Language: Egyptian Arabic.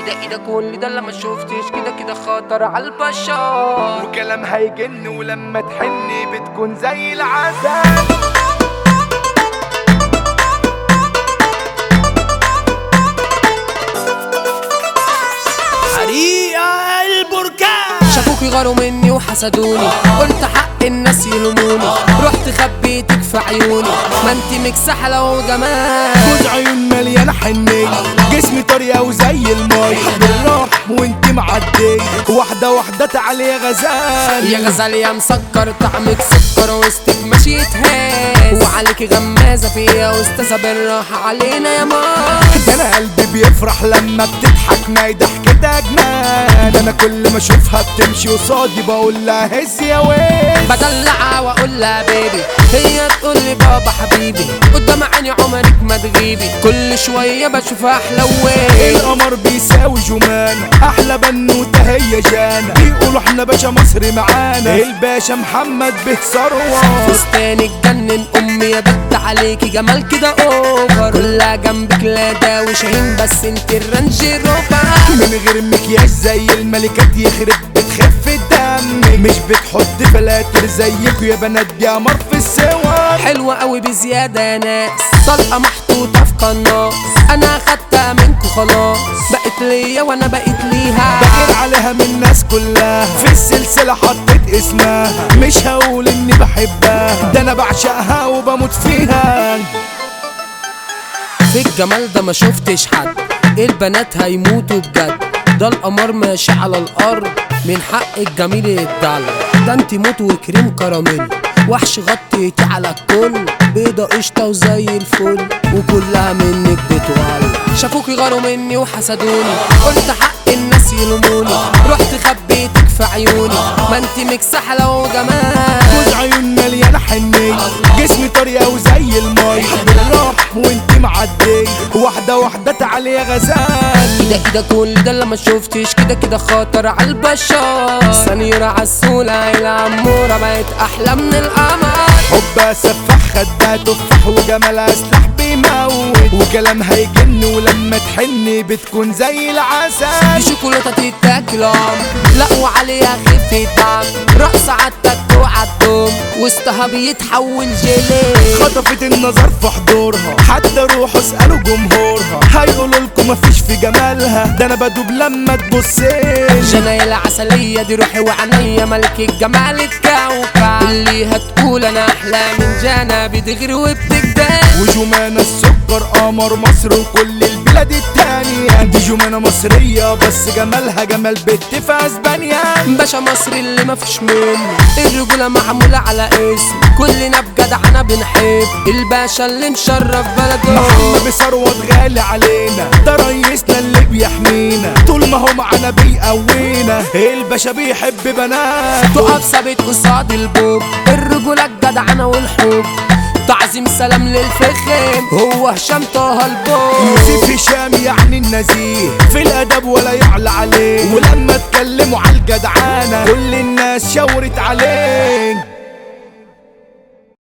ده ايه ده كل ده اللي ما شفتش كده كده خطر على البشر وكلام هيجن ولما تحني بتكون زي العسل حريقة البركان شافوكي غاروا مني وحسدوني قلت حق الناس يلوموني رحت خبيتك في عيوني ما انت مكسحة لو جمال خد عيون مليانة حنية جسمي طريقة وزي المية بالراحة وانت معدية واحدة واحدة تعالي يا غزال يا غزال يا مسكر طعمك سكر وسطك ماشي يتهاز وعليكي غمازة فيا استاذة بالراحة علينا يا مار ده انا قلبي بيفرح لما بتضحك ناي ضحكتها جنان ده انا كل ما اشوفها بتمشي قصادي بقول لها هز يا ويل بدلعها واقول لها بيبي هي تقول لي بابا حبيبي قدام عيني عمرك ما تغيبي كل شويه بشوفها احلى وين القمر بيساوي جمان احلى بنوته هي جانا بيقولوا احنا باشا مصري معانا الباشا محمد به ثروه فستانك جنن امي يا بت عليكي جمال كده اوفر كلها جنبك لا ده وشاهين بس انت الرانج روفر من غير مكياج زي الملكات يخرب بتخف الدم مش بتحط فلاتر زيكوا يا بنات دي قمر في السوار حلوة قوي بزيادة يا ناس طلقة محطوطة في قناص انا خدتها منكو خلاص بقت ليا وانا بقيت ليها بغير عليها من الناس كلها في السلسلة حطيت اسمها مش هقول اني بحبها ده انا بعشقها وبموت فيها في الجمال ده ما شفتش حد البنات هيموتوا بجد ده القمر ماشي على الارض من حق الجميل يتدلع ده انت موت وكريم كراميل وحش غطيتي على الكل بيضة قشطة وزي الفل وكلها منك بتولع شافوكي غاروا مني وحسدوني قلت حق الناس يلوموني رحت خبيتك في عيوني ما انت مكسحة لو جمال خد عيون مليانة حنية جسمي طريقة وزي المية بالراحة وانت معدية واحدة واحدة تعالي يا غزال ده كده كل ده اللي ما شفتش كده كده خطر على البشر سنيرة عالسولة العمورة بقت أحلى من القمر حبها سفاح خدها تفاح وجمالها سلاح بيموت وكلامها يجن ولما تحني بتكون زي دي العسل شوكولاتة تتاكل عم لا وعليها خفة دم رقص عالتك وعالدوم وسطها بيتحول جيلي خطفت النظر في حضورها حتى روحوا اسألوا جمهورها هيقولوا لكم مفيش في جمالها ده انا بدوب لما تبصين جناية العسلية دي روحي وعينيا ملك الجمال الكوكب اللي هتقول انا احلى من جانا بتغري وبتجدل وجمانة السكر قمر مصر وكل البلاد التانية دي جمانة مصرية بس جمالها جمال بنت في اسبانيا باشا مصر اللي مفيش منه الرجولة معمولة على اسم كلنا بجدعنا بنحب الباشا اللي مشرف بلده محمد ثروت غالي علينا ده ريسنا اللي بيحمينا طول ما هو معانا بيقوينا الباشا بيحب بناته تقف ثابت قصاد البوب الرجولة الجدعنة والحب تعظيم سلام للفخم هو هشام طه البوب يوسف هشام يعني النزيه في الادب ولا يعلى عليه ولما اتكلموا على الجدعانه كل الناس شاورت عليه